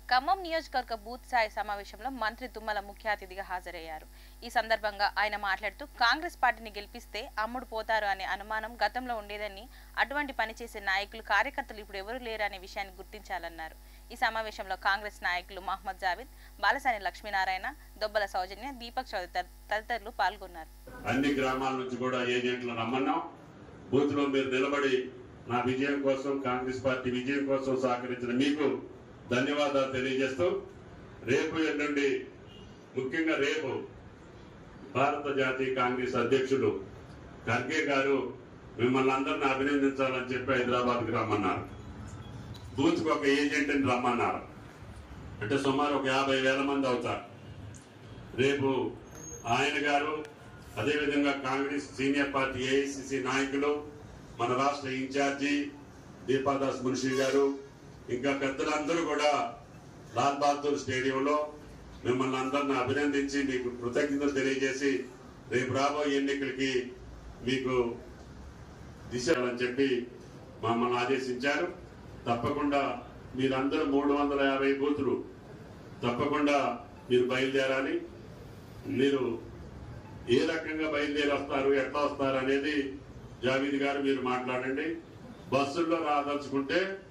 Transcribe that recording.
ఖమ్మం నియోజకవర్గ బూత్ స్థాయి సమావేశంలో మంత్రి తుమ్మల ముఖ్య అతిథిగా హాజరయ్యారు ఈ సందర్భంగా ఆయన మాట్లాడుతూ కాంగ్రెస్ పార్టీని గెలిపిస్తే అమ్ముడు పోతారు అనే అనుమానం గతంలో ఉండేదని అటువంటి పని చేసే నాయకులు కార్యకర్తలు ఇప్పుడు ఎవరు లేరు అనే విషయాన్ని గుర్తించాలన్నారు ఈ సమావేశంలో కాంగ్రెస్ నాయకులు మహమ్మద్ జావేద్ బాలసాని లక్ష్మీనారాయణ దొబ్బల సౌజన్య దీపక్ చౌదరి తద- తదితరులు పాల్గొన్నారు అన్ని గ్రామాల నుంచి కూడా ఏజెంట్లు రమ్మన్నాం బూత్ లో మీరు నిలబడి నా విజయం కోసం కాంగ్రెస్ పార్టీ విజయం కోసం సహకరించిన మీకు ధన్యవాదాలు తెలియజేస్తూ రేపు ఎల్లుండి ముఖ్యంగా రేపు భారత జాతీయ కాంగ్రెస్ అధ్యక్షులు ఖర్గే గారు మిమ్మల్ని అందరిని అభినందించాలని చెప్పి హైదరాబాద్కి రమ్మన్నారు బూత్ కు ఒక ఏజెంట్ ని రమ్మన్నారు అంటే సుమారు ఒక యాభై వేల మంది అవుతారు రేపు ఆయన గారు అదేవిధంగా కాంగ్రెస్ సీనియర్ పార్టీ ఏఐసిసి నాయకులు మన రాష్ట్ర ఇన్ఛార్జి దీపాదాస్ మున్షి గారు ఇంకా పెద్దలందరూ కూడా లాల్ బహదూర్ స్టేడియంలో మిమ్మల్ని అందరిని అభినందించి మీకు కృతజ్ఞతలు తెలియజేసి రేపు రాబోయే ఎన్నికలకి మీకు దిశ అని చెప్పి మమ్మల్ని ఆదేశించారు తప్పకుండా మీరందరూ మూడు వందల యాభై బూతులు తప్పకుండా మీరు బయలుదేరాలి మీరు ఏ రకంగా బయలుదేరి వస్తారు ఎట్లా వస్తారు అనేది జావీద్ గారు మీరు మాట్లాడండి బస్సుల్లో రాదలుచుకుంటే